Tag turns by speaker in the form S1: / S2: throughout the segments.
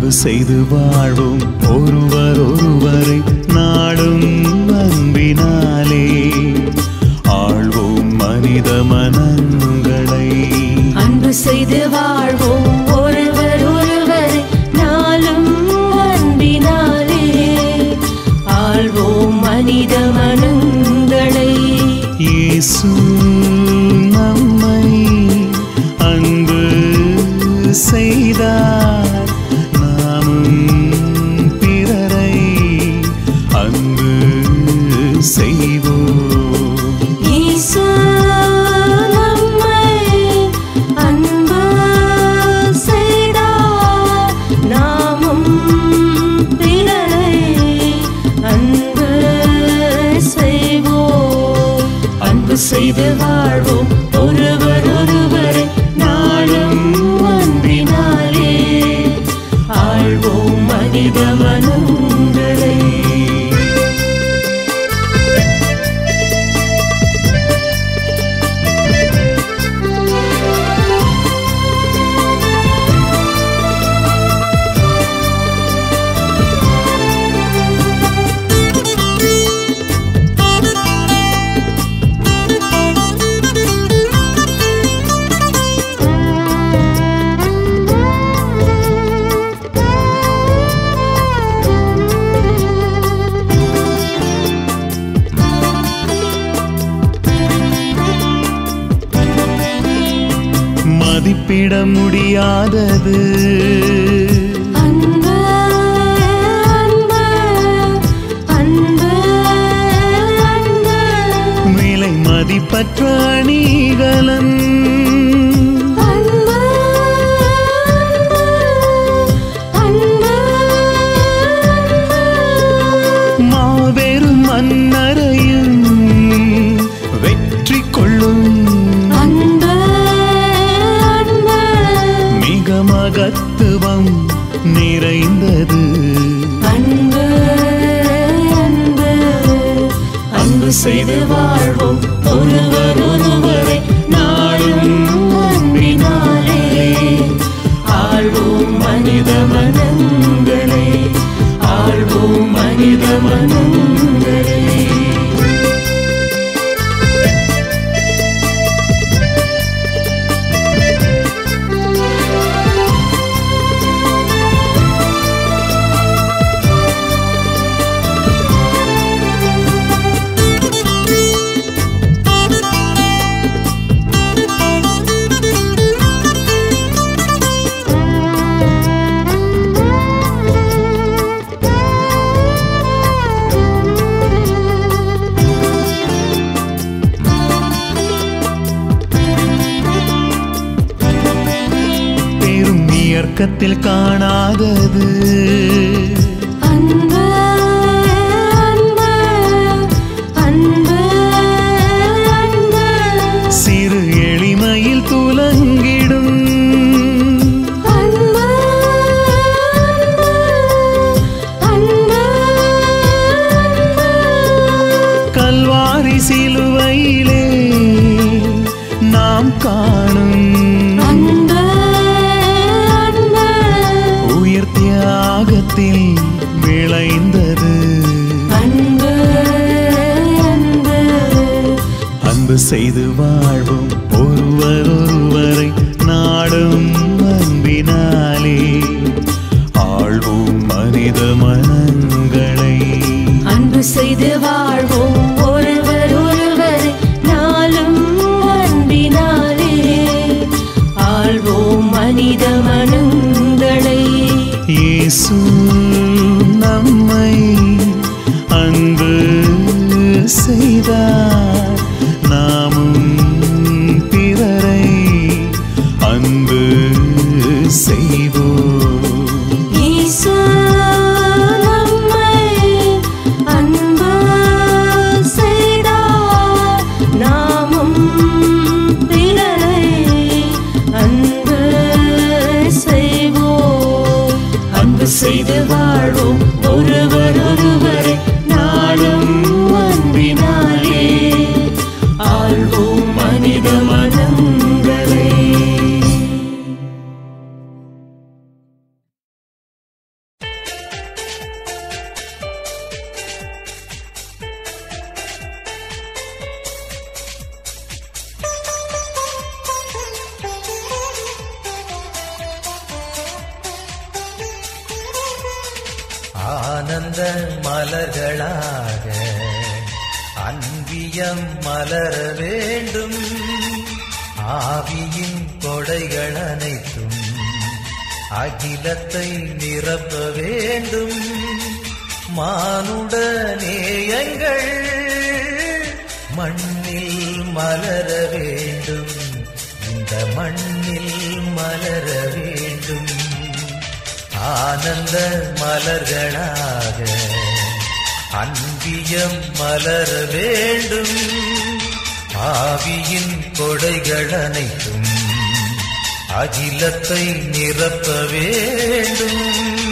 S1: அன்பு செய்து வாழ்வோம் ஒருவர் ஒருவரை நாடும் அன்பினாலே ஆழ்வோம் மனித மனங்களை
S2: அன்பு செய்து வாழ்வோம் ஒருவர் ஒருவர் நாளும் அன்பினாலே ஆள்வோம் மனித மனங்களை
S1: இயேசு நம்மை அன்பு செய்தார் நாமும் பிறரை அன்பு செய்வோம்
S2: இயேசு நம்மை அன்பு செய்தார். நாமும் பிறரை அன்பு செய்வோம். அன்பு செய்து வாழ்வோம் ஒருவர் ஒருவரை நாளும் அன்பினாலே ஆழ்வோம் மனித மனங்களை
S1: மதிப்பிட முடியாதது
S2: அன்பு அன்பு அன்பு அன்பு
S1: விலை மதிப்பற்ற அணிகலன்
S2: அன்பு அன்பு
S1: மாபெரும் மன்னரையும் வெற்றி கொள்ளும்
S2: அன்பு அன்பு
S1: மிக மகத்துவம் நிறைந்தது
S2: அன்பு அன்பு அன்பு செய்து வாழ்வோம் ஒருவர் ஒருவரை நாளும் அன்பினாலே ஆழ்வோம் மனித மனங்களை ஆழ்வோம் மனித மனங்களை
S1: பெரும் இயற்கத்தில் காணாதது
S2: அன்பு அன்பு அன்பு அன்பு
S1: சிறு எளிமையில் துலங்கிடும்
S2: அன்பு அன்பு
S1: கல்வாரி சிலுவையிலே நாம் காணும்
S2: அன்பு அன்பு
S1: உயிர் தியாகத்தில் விளைந்தது
S2: அன்பு அன்பு
S1: அன்பு செய்து வாழ்வோம் ஒருவர் ஒருவரை நாடும் அன்பினாலே ஆழ்வோம் மனித மனங்களை
S2: அன்பு செய்து வாழ்வோம் ஒருவர் ஒருவர் நாளும் அன்பினாலே ஆள்வோம் மனித மனங்களை
S1: இயேசு நம்மை அன்பு செய்தார் நாமும் பிறரை அன்பு செய்வோம்
S3: ஆனந்த மலர்களாக அன்பியம் மலர வேண்டும் ஆவியின் கொடைகள் அனைத்தும் அகிலத்தை நிரப்ப வேண்டும் மானுட நேயங்கள் மண்ணில் மலர வேண்டும் இந்த மண்ணில் மலர வேண்டும் ஆனந்த மலர்களாக அன்பியம் மலர வேண்டும் ஆவியின் கொடைகள் அனைத்தும் அகிலத்தை நிரப்ப வேண்டும்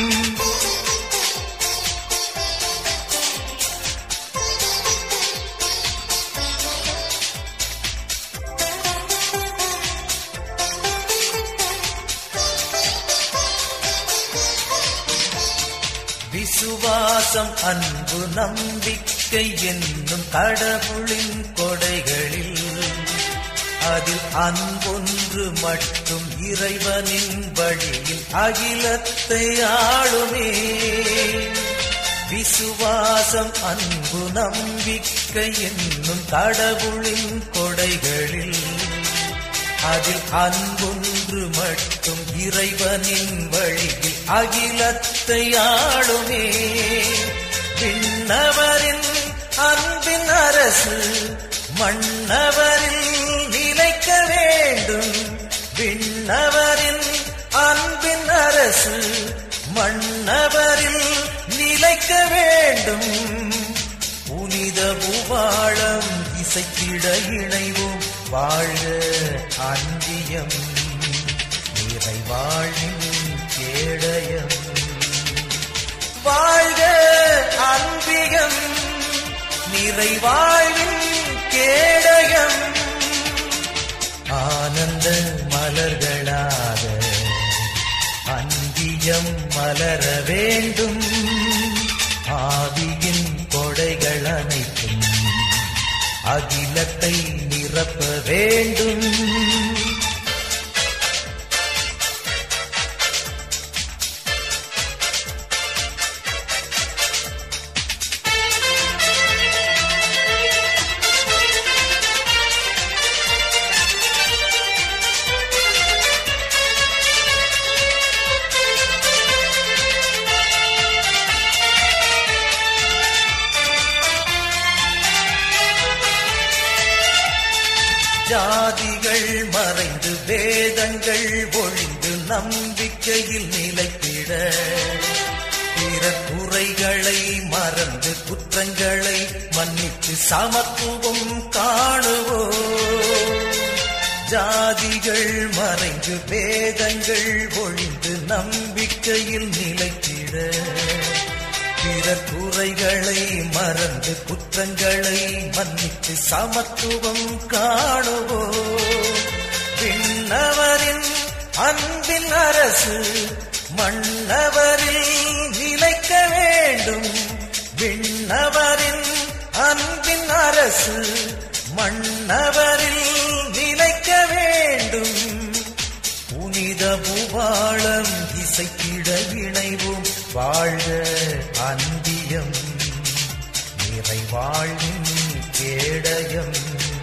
S3: விசுவாசம் அன்பு நம்பிக்கை என்னும் கடவுளின் கொடைகளில் அதில் அன்பொன்று மட்டும் இறைவனின் வழியில் அகிலத்தை ஆளுமே விசுவாசம் அன்பு நம்பிக்கை என்னும் கடவுளின் கொடைகளில் அதில் அன்பொன்று மட்டும் இறைவனின் வழியில் அகிலத்தை ஆளுமே விண்ணவரின் அன்பின் அரசு மன்னவரில் நிலைக்க வேண்டும் விண்ணவரின் அன்பின் அரசு மன்னவரில் நிலைக்க வேண்டும் புனித பூவாளம் இசைத்திட இணைவோம் வாழ்க அந்தியம் நிறை வாழ்வின் கேடயம் வாழ்க அன்பியம் நிறை வாழ்வின் கேடயம் ஆனந்த மலர்களாக அந்தியம் மலர வேண்டும் ஆவியின் கொடைகள் அனைத்தும் அகிலத்தை நிரப்ப வேண்டும் ஜாதிகள் மறைந்து வேதங்கள் ஒழிந்து நம்பிக்கையில் நிலைத்திட பிற குறைகளை மறந்து குற்றங்களை மன்னித்து சமத்துவம் காணுவோம் ஜாதிகள் மறைந்து வேதங்கள் ஒழிந்து நம்பிக்கையில் நிலைத்திட பிற குறைகளை மறந்து குற்றங்களை மன்னித்து சமத்துவம் காணுவோ விண்ணவரின் அன்பின் அரசு மன்னவரில் நிலைக்க வேண்டும் விண்ணவரின் அன்பின் அரசு மன்னவரில் நிலைக்க வேண்டும் புனித பூபாளம் இசைத்திட இணைவோம் வாழ்க அந்தியம் நிறை வாழ்வின் கேடயம்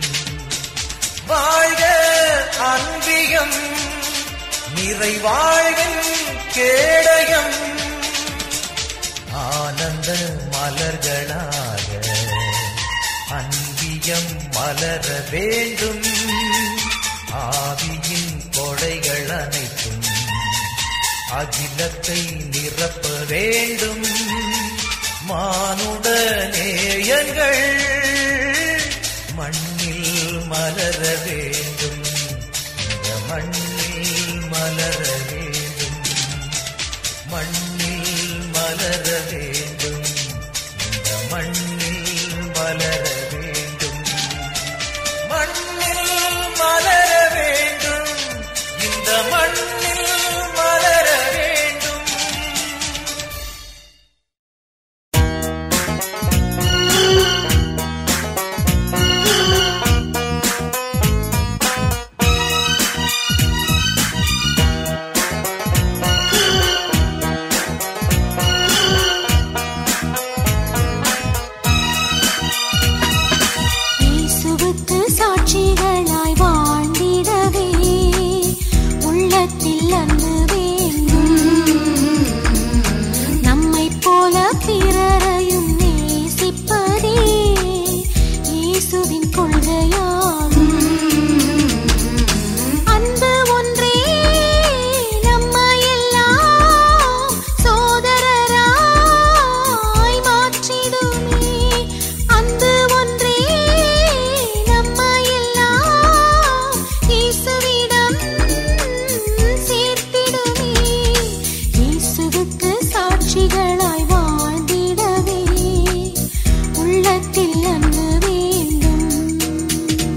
S3: வாழ்க அன்பியம் நிறை வாழ்வின் கேடயம் ஆனந்த மலர்களாக அன்பியம் மலர வேண்டும் ஆவியின் கொடைகள் அனைத்தும் அகிலத்தை நிரப்ப வேண்டும் மானுட நேயங்கள் மண்ணில் மலர வேண்டும் இந்த மண்ணில் மலர வேண்டும் மண்ணில் மலர வேண்டும் இந்த மண்ணில் மலர வேண்டும் மண்ணில் மலர வேண்டும் இந்த மண்ணில் மலர வேண்டும்
S4: ஆ பாதையாகும் அன்பு ஒன்றே நம்மையெல்லாம் சோதரராய் மாற்றிடுமே அன்பு ஒன்றே நம்மையெல்லாம் இயேசுவிடம் சேர்த்திடுமே இயேசுவுக்கு சாட்சிகளாய் வாழ்ந்திடவே உள்ளத்தில் அன்பு வேண்டும்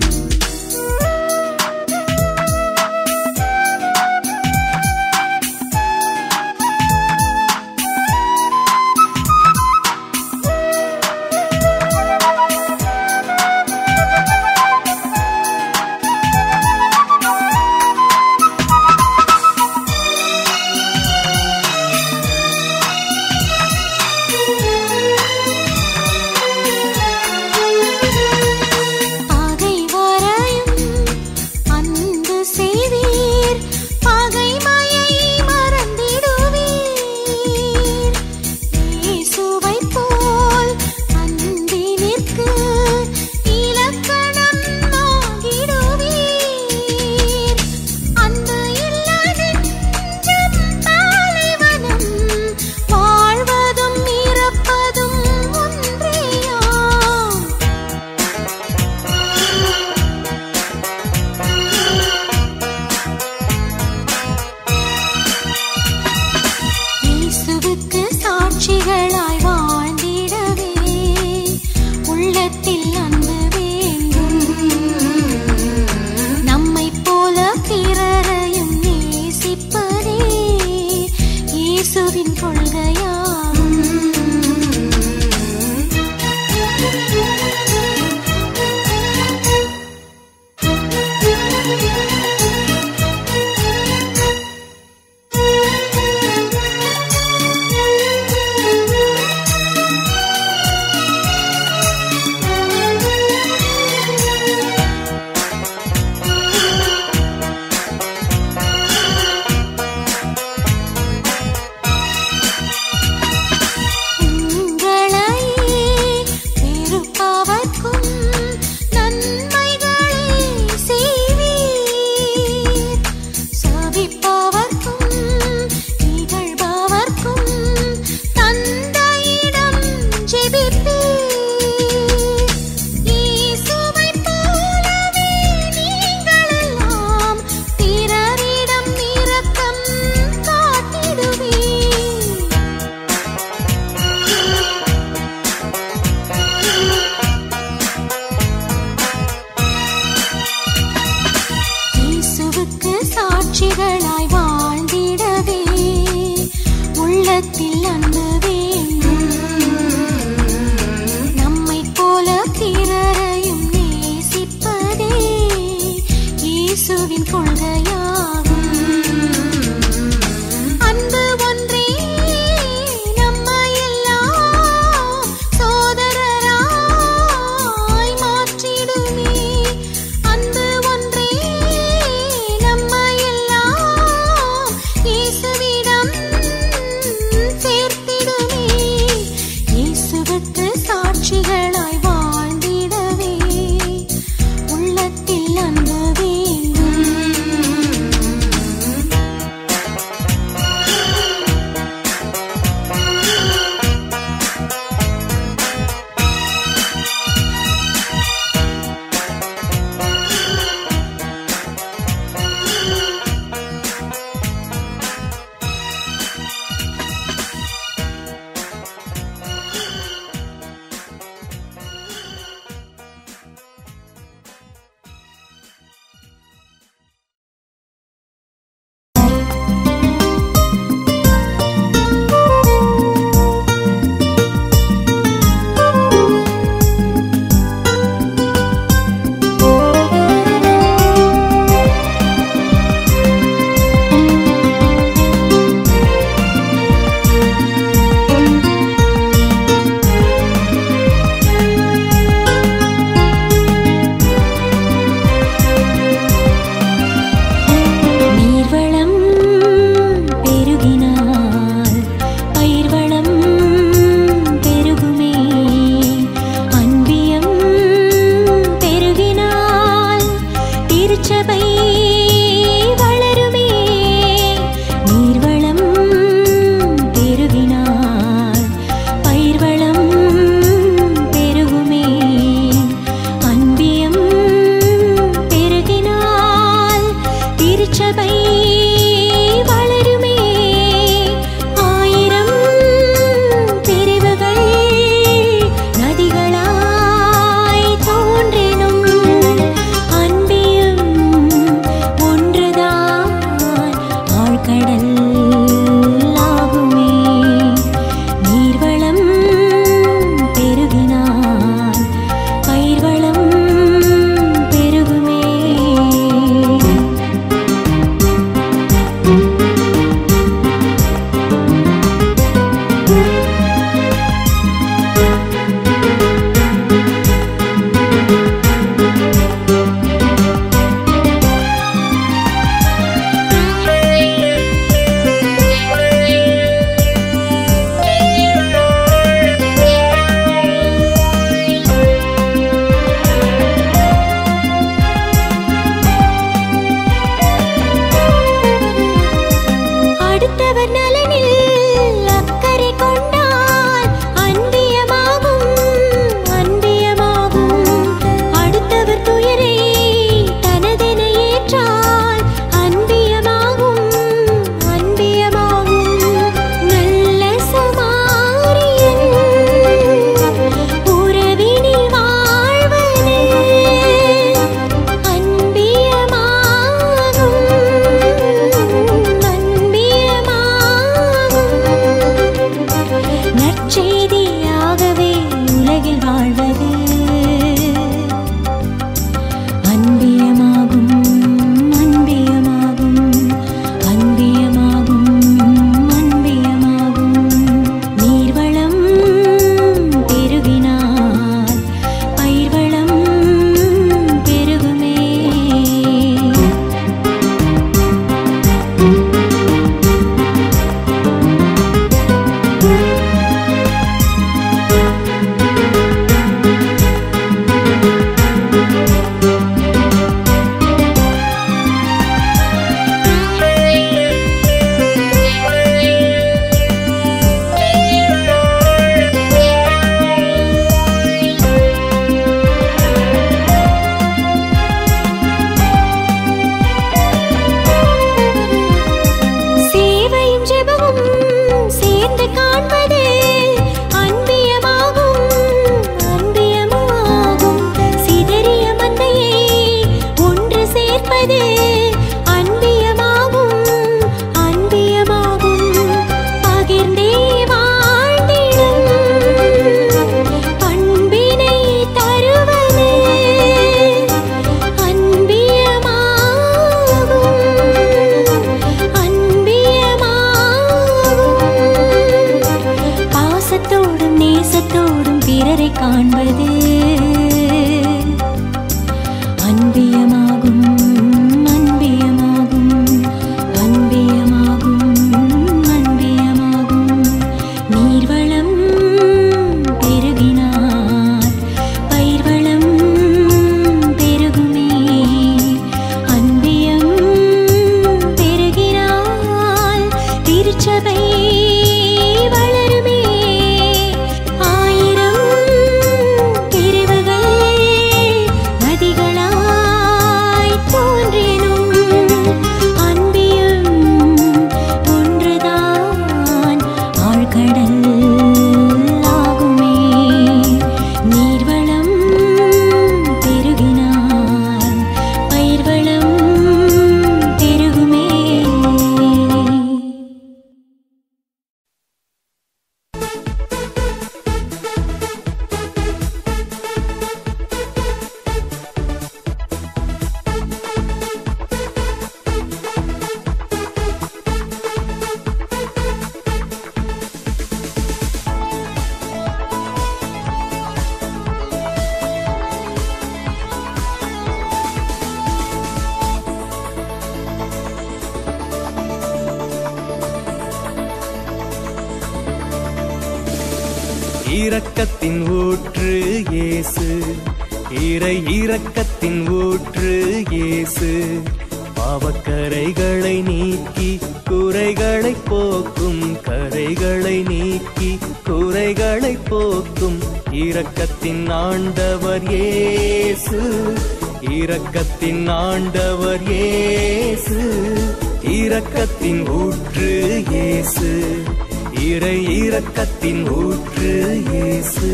S5: இரக்கத்தின் ஊற்று இயேசு இறை இரக்கத்தின் ஊற்று இயேசு பாவக்கரைகளை நீக்கி குறைகளை போக்கும் கரைகளை நீக்கி குறைகளை போக்கும் இரக்கத்தின் ஆண்டவர் இயேசு இரக்கத்தின் ஆண்டவர் இயேசு இரக்கத்தின் ஊற்று இயேசு இறை இரக்கத்தின் ஊற்று இயேசு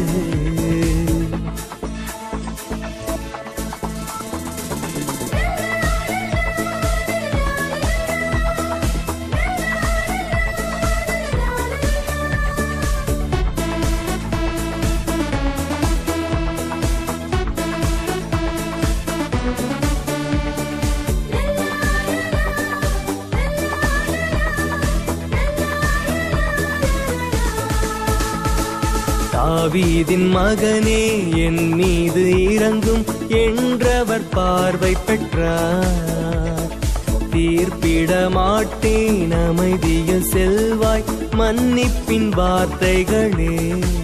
S5: தாவீதின் மகனே என் மீது இறங்கும் என்றவர் பார்வை பெற்றார் தீர்ப்பிட மாட்டேன் அமைதியில் செல்வாய் மன்னிப்பின் வார்த்தைகளே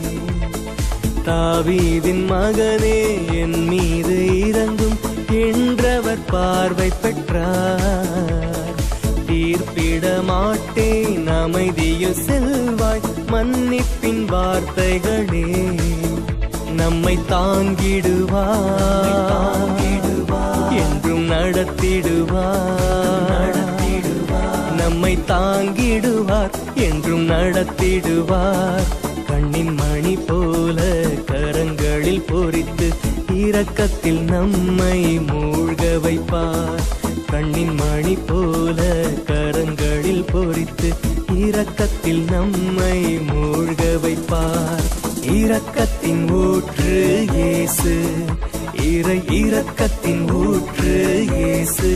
S5: தாவீதின் மகனே என் மீது இறங்கும் என்றவர் பார்வை பெற்றார் தீர்ப்பிட மாட்டேன் அமைதியில் செல்வாய் மன்னிப்பின் வார்த்தைகளே நம்மை தாங்கிடுவார் என்றும் நடத்திடுவார் நம்மை தாங்கிடுவார் என்றும் நடத்திடுவார் கண்ணின் மணி போல கரங்களில் பொறித்து இரக்கத்தில் நம்மை மூழ்க வைப்பார் கண்ணின் மணி போல கரங்களில் பொறித்து இரக்கத்தில் நம்மை மூழ்க வைப்பார் இரக்கத்தின் ஊற்று இயேசு இறை இரக்கத்தின் ஊற்று இயேசு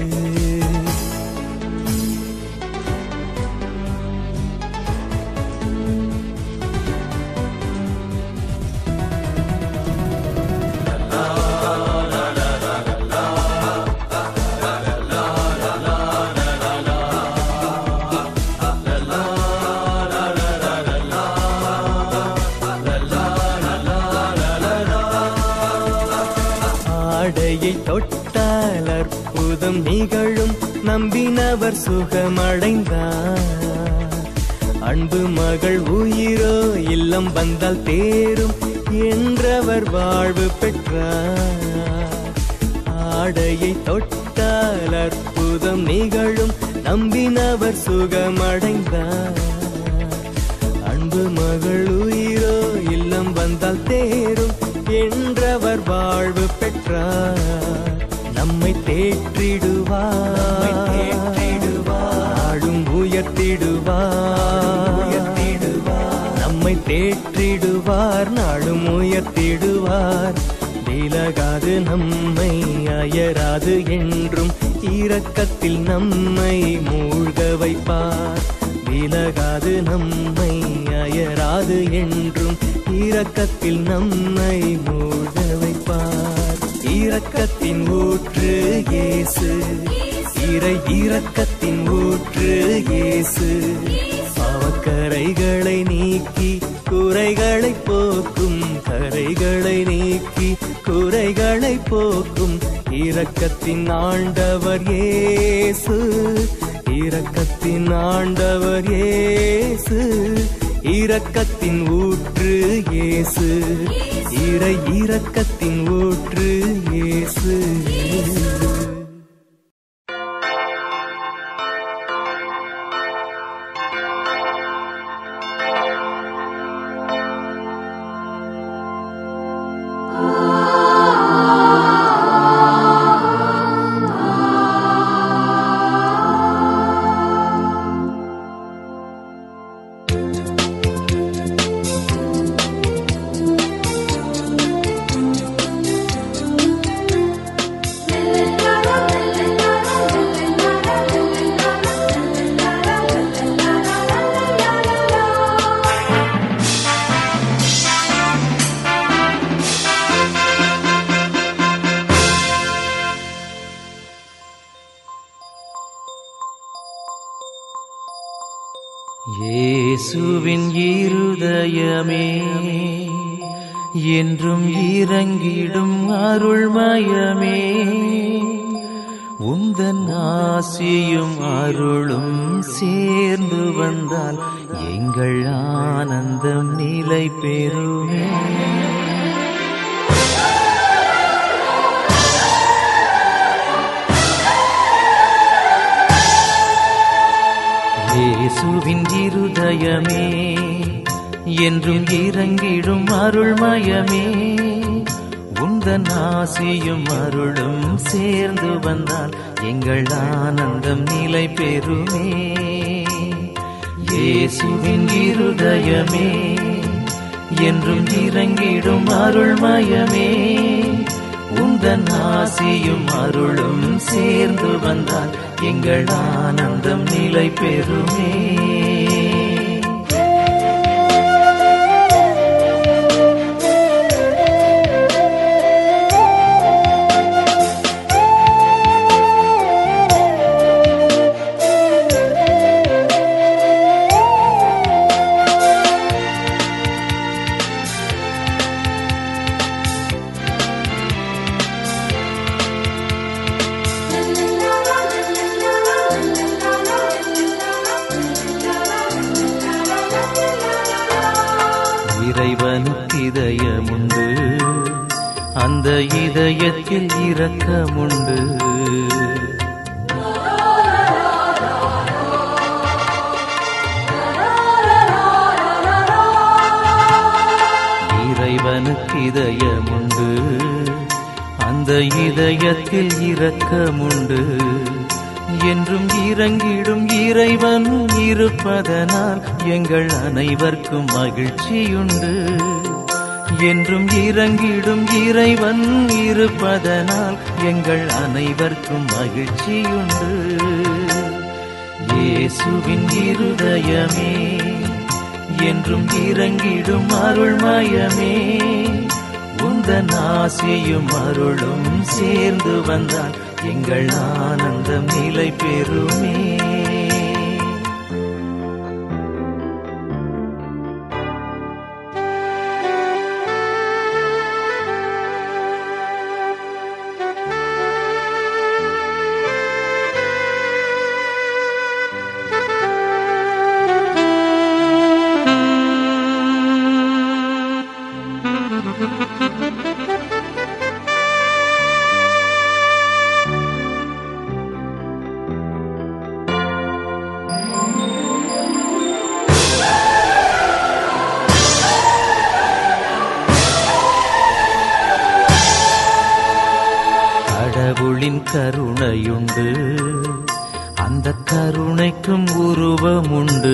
S5: ஆடையை தொட்டால் அற்புதம் நிகழும் நம்பினவர் சுகமடைந்தார் அன்பு மகள் உயிரோ இல்லம் வந்தால் தேரும் என்றவர் வாழ்வு பெற்றார் ஆடையை தொட்டால் அற்புதம் நிகழும் நம்பினவர் சுகமடைந்தார் அன்பு மகள் உயிரோ இல்லம் வந்தால் தேரும் என்றவர் வாழ்வு பெற்றார் நம்மை தேற்றிடுவார் ஆளும் உயர்த்திடுவார் நம்மை தேற்றிடுவார் நாளும் உயர்த்திடுவார் விலகாது நம்மை அயராது என்றும் இரக்கத்தில் நம்மை மூழ்க வைப்பார் விலகாது நம்மை அயராது என்றும் இரக்கத்தில் நம்மை மூழ்க வைப்பார் இரக்கத்தின் ஊற்று இயேசு இறை இரக்கத்தின் ஊற்று இயேசு பாவக்கரைகளை நீக்கி குறைகளை போக்கும் கரைகளை நீக்கி குறைகளை போக்கும் இரக்கத்தின் ஆண்டவர் இயேசு இரக்கத்தின் ஆண்டவர் இயேசு இரக்கத்தின் ஊற்று இயேசு இறை இரக்கத்தின் ஊற்று இயேசு
S3: இயேசுவின் இருதயமே என்றும் இறங்கிடும் அருள்மயமே உந்தன் ஆசியும் அருளும் சேர்ந்து வந்தால் எங்கள் ஆனந்தம் நிலை பெறுமே இயேசுவின் இருதயமே என்றும் இறங்கிடும் அருள்மயமே உந்தன் ஆசியும் அருளும் சேர்ந்து வந்தால் எங்கள் ஆனந்தம் நிலை பெறுமே இயேசுவின் இருதயமே என்றும் இறங்கிடும் அருள்மயமே உந்தன் ஆசியும் அருளும் சேர்ந்து வந்தால் எங்கள் ஆனந்தம் நிலை பெறுமே இறைவனுக்கு இதயமுண்டு அந்த இதயத்தில் இரக்கமுண்டு இறைவனுக்கு இதயமுண்டு அந்த இதயத்தில் இரக்கமுண்டு என்றும் இறங்கிடும் இறைவன் இருப்பதனால் எங்கள் அனைவர்க்கும் மகிழ்ச்சியுண்டு என்றும் இறங்கிடும் இறைவன் இருப்பதனால் எங்கள் அனைவர்க்கும் மகிழ்ச்சியுண்டு இயேசுவின் இருதயமே என்றும் இறங்கிடும் அருள்மயமே உந்தன் ஆசையும் அருளும் சேர்ந்து வந்தால் எங்கள் ஆனந்தம் நிலை பெறுமே கடவுளின் கருணையுண்டு அந்த கருணைக்கும் உருவமுண்டு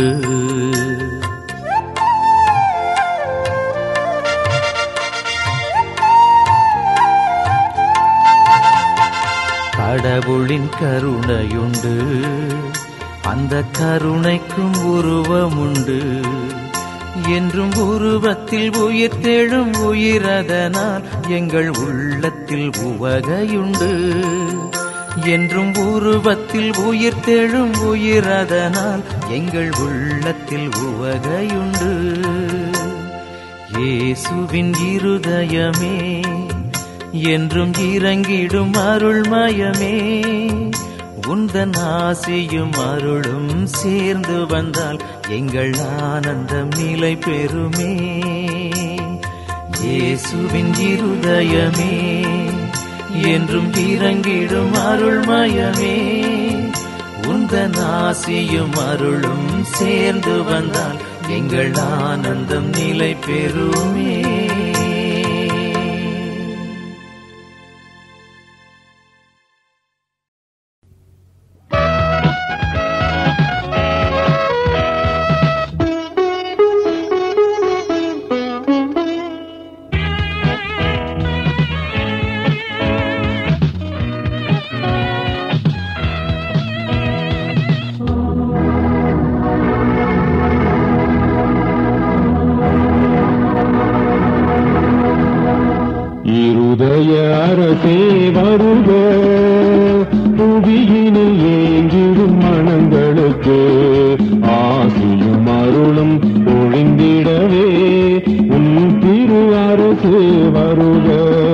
S3: கடவுளின் கருணையுண்டு அந்த கருணைக்கும் உருவமுண்டு என்றும் உருவத்தில் உயிர் தேழும் உயிரதனால் எங்கள் உள்ளத்தில் உவகையுண்டு என்றும் உருவத்தில் உயிர் தேழும் உயிரதனால் எங்கள் உள்ளத்தில் உவகையுண்டு இயேசுவின் இருதயமே என்றும் இறங்கிடும் அருள்மயமே உந்தன் ஆசியும் அருளும் சேர்ந்து வந்தால் எங்கள் ஆனந்தம் நிலை பெறுமே இயேசுவின் இருதயமே என்றும் இறங்கிடும் அருள்மயமே உந்தன் ஆசியும் அருளும் சேர்ந்து வந்தால் எங்கள் ஆனந்தம் நிலை பெறுமே
S2: ஆ
S6: அரசு வருக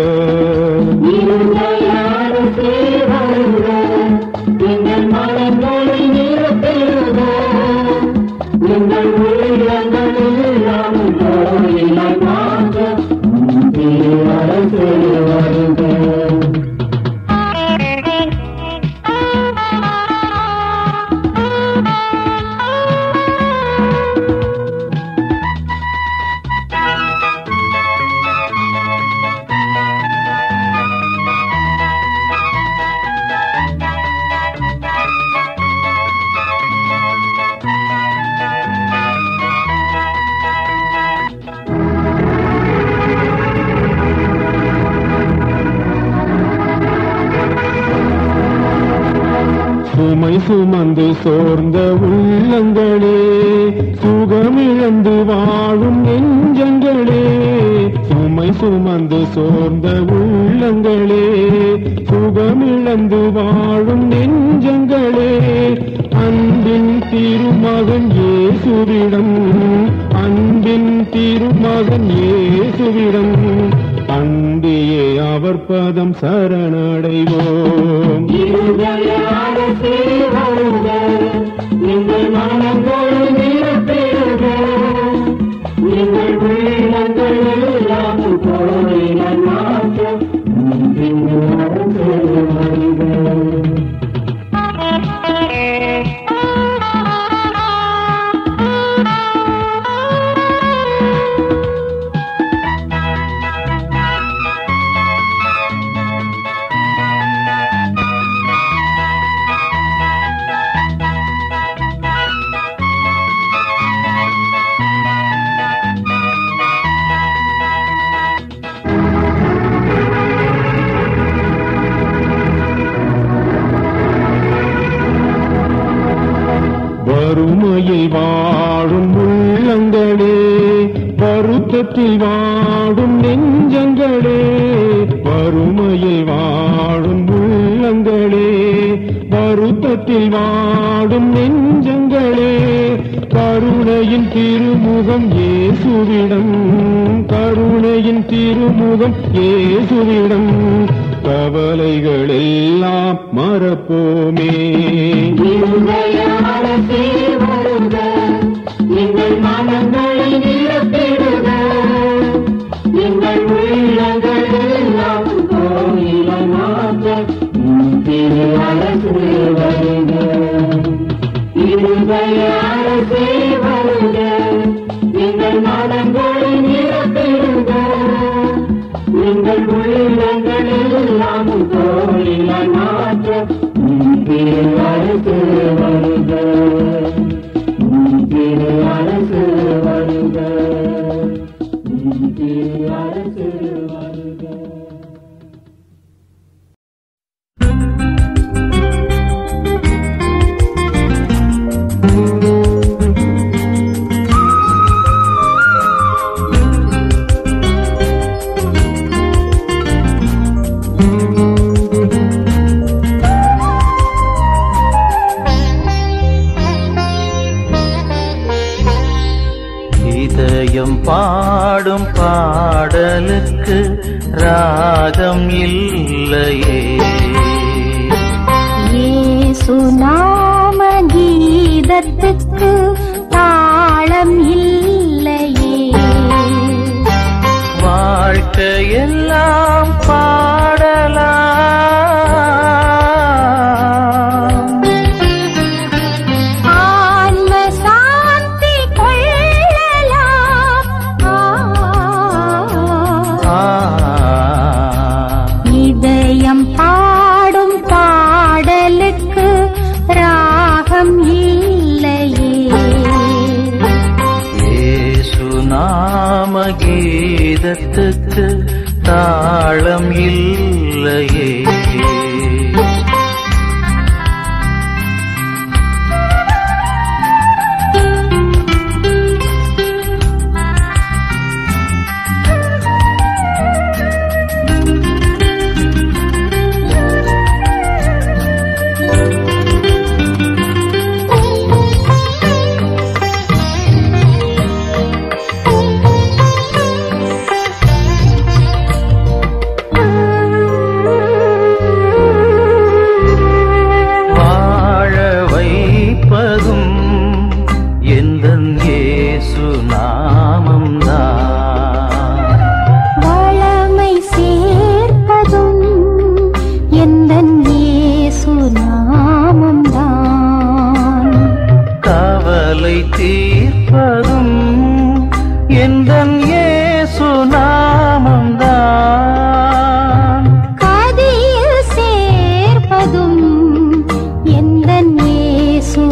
S6: சுமை சுமந்து சோர்ந்த உள்ளங்களே சுகமிழந்து வாழும் நெஞ்சங்களே சுமை சுமந்து சோர்ந்த உள்ளங்களே சுகமிழந்து வாழும் நெஞ்சங்களே அன்பின் திருமகன் இயேசுவிடம் அன்பின் திருமகன் இயேசுவிடம் அண்டியே அவர் பதம் சரணடைவோம் வறுமையில் வாழும் உள்ளங்களே வருத்தத்தில் வாடும் நெஞ்சங்களே வறுமையில் வாழும் உள்ளங்களே வருத்தத்தில் வாடும் நெஞ்சங்களே கருணையின் திருமுகம் இயேசுவிடம் கருணையின் திருமுகம் இயேசுவிடம் கவலைகள் எல்லாம் மறப்போமே
S3: இதயம் பாடும் பாடலுக்கு ராகம் இல்லையே
S4: இயேசு நாம கீதத்துக்கு தாளம் இல்லையே
S3: வாழ்க்கையெல்லாம் பாடலாம்
S4: ஆன்ம சாந்தி கொள்ளலாம் ஆ. இதயம் பாடும் பாடலுக்கு ராகம் இல்லையே
S3: இயேசு நாம கீதத்துக்கு தாளம் இல்லையே
S4: நாமம்தான்
S3: கவலை தீர்ப்பதும் எந்தன் இயேசு நாமம்தான்
S4: கதியில் சேர்ப்பதும் எந்தன் இயேசு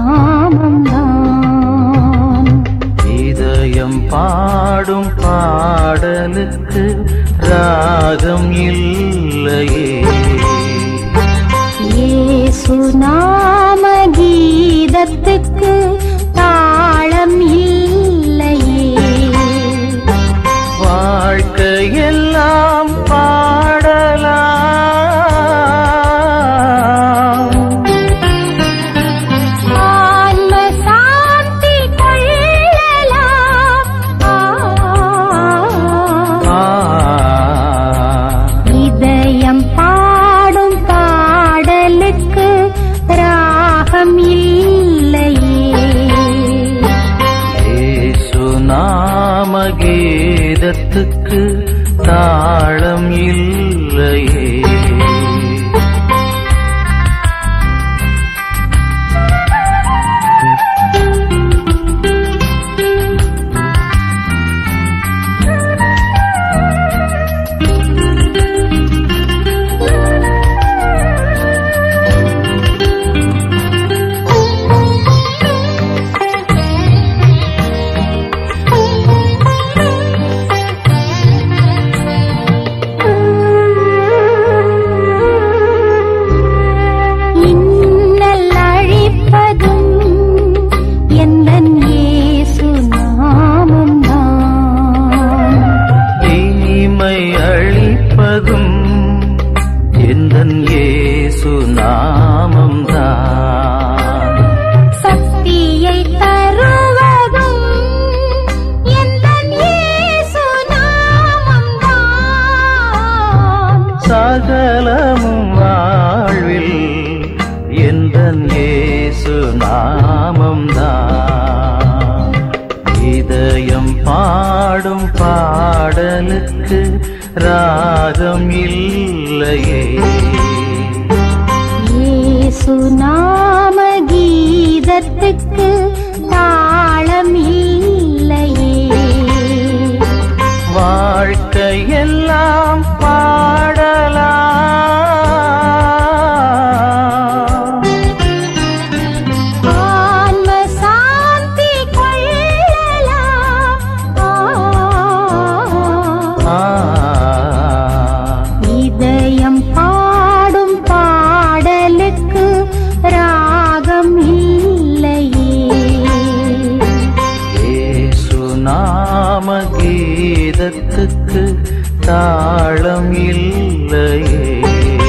S4: நாமம்தான்
S3: இதயம் பாடும் பாடலுக்கு ராகம் இல்லையே
S4: இயேசு நாம கீதத்துக்கு தாளம் இல்லையே
S3: வாழ்க்கையெல்லாம் பாடலாம்
S4: ஆன்ம சாந்தி கொள்ளலாம் ஆ.
S3: ஆ,
S4: இதயம் பாடும் பாடலுக்கு ராகம் இல்லையே
S3: இயேசு நாம கீதத்துக்கு தாளம் இல்லையே
S4: இன்னல் அழிப்பதும் எந்தன் இயேசு நாமம்தான்
S3: இனிமை அளிப்பதும் எந்தன் இயேசு நாமம்தான்
S4: சக்தியை தருவதும் எந்தன் இயேசு நாமம்தான்
S3: சகலமும் வாழ்வில் எந்தன் இயேசு நாமம்தான் இதயம் பாடும் பாடலுக்கு ராகம் இல்லையே
S4: இயேசு நாம கீதத்துக்கு தாளம் இல்லையே
S3: வாழ்க்கையெல்லாம் பாடலாம்
S4: ஆன்ம சாந்தி கொள்ளலாம் ஆ.
S3: ஆ,
S4: இதயம் பாடும் பாடலுக்கு ராகம் இல்லையே
S3: இயேசு நாம கீதத்துக்கு தாளம் இல்லையே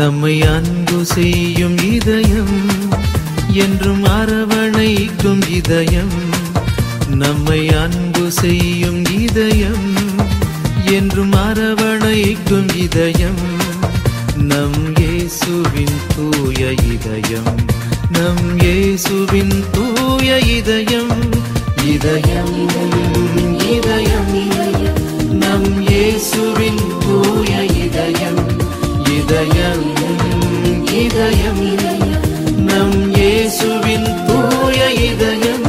S7: நம்மை அன்பு செய்யும் இதயம் என்றும் அரவணைக்கும் இதயம் நம்மை அன்பு செய்யும் இதயம் என்றும் அரவணைக்கும் இதயம் நம் இயேசுவின் தூய இதயம் நம் இயேசுவின் தூய இதயம் இதயம் இதயம் நம் இயேசுவின் தூய இதயம் இதயம் இதயம் நம் இயேசுவின் தூய இதயம்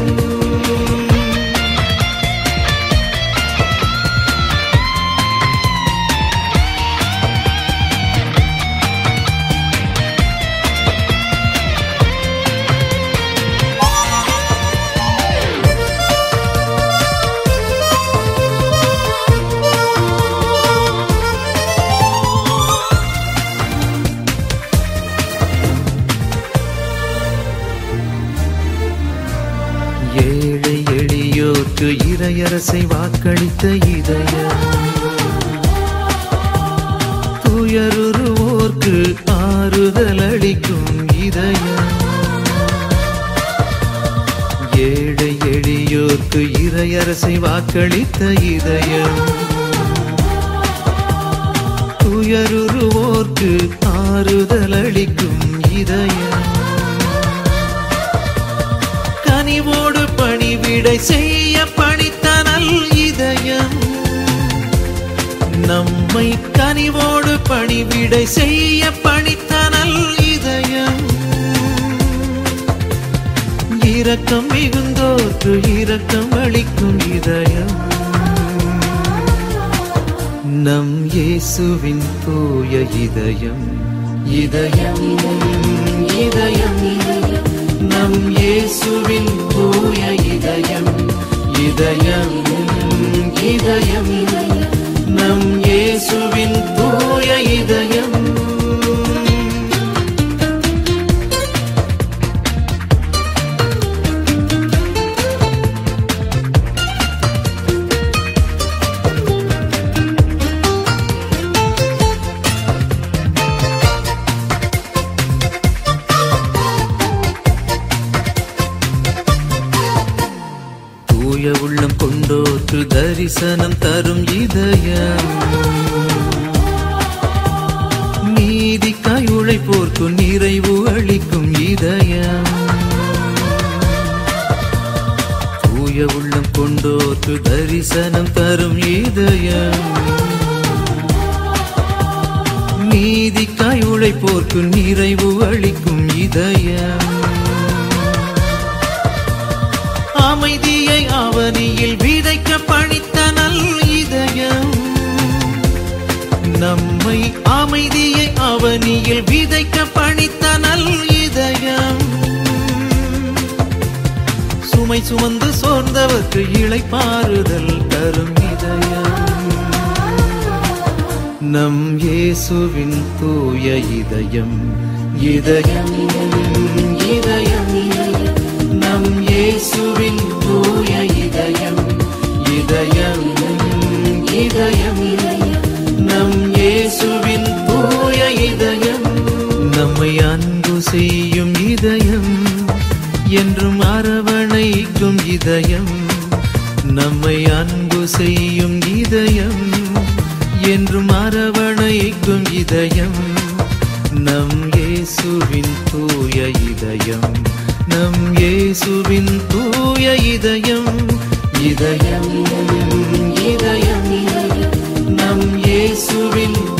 S7: ஏழை எளியோர்க்கு இறையரசை வாக்களித்த இதயம் துயருருவோர்க்கு ஆறுதல் அளிக்கும் இதயம் ஏழை எளியோர்க்கு இறையரசை வாக்களித்த இதயம் துயருருவோர்க்கு ஆறுதல் அளிக்கும் இதயம் கனிவோடு பணிவிடை செய்ய பணித்தனல் இதயம் நம்மை கனிவோடு பணிவிடை செய்ய பணித்தனல் இதயம் இரக்கம் மிகுந்தோர்க்கு இரக்கம் அளிக்கும் இதயம் நம் இயேசுவின் தூய இதயம் இதயம் இதயம் நம் இயேசுவின் தூய இதயம் இதயம் இதயம் நம் இயேசுவின் தூய இதயம் தூய உள்ளம் கொண்டோற்று தரிசனம் தரும் இதயம் நீதிக்காய் உழைப்போர்க்கு நிறைவு அளிக்கும் இதயம் தூய உள்ளம் கொண்டோற்று தரிசனம் தரும் இதயம் நீதிக்காய் உழைப்போர்க்கு நிறைவு அளிக்கும் இதயம் அமைதியை அவனியில் விதைக்க பணித்த நல் இதயம் நம்மை அமைதியை அவனியில் விதைக்க பணித்த நல் இதயம் சுமை சுமந்து சோர்ந்தவர்க்கு இளைப்பாறுதல் தரும் இதயம் நம் இயேசுவின் தூய இதயம் இதயம் இதயம் நம் இயேசுவின் தூய இதயம் இதயம் இதயம் நம் இயேசுவின் தூய இதயம் நம்மை அன்பு செய்யும் இதயம் என்றும் அரவணைக்கும் இதயம் நம்மை அன்பு செய்யும் இதயம் என்றும் அரவணைக்கும் இதயம் நம் இயேசுவின் தூய இதயம் நம் இயேசுவின் தூய இதயம் இதயம் இதயம் நம் இயேசுவின்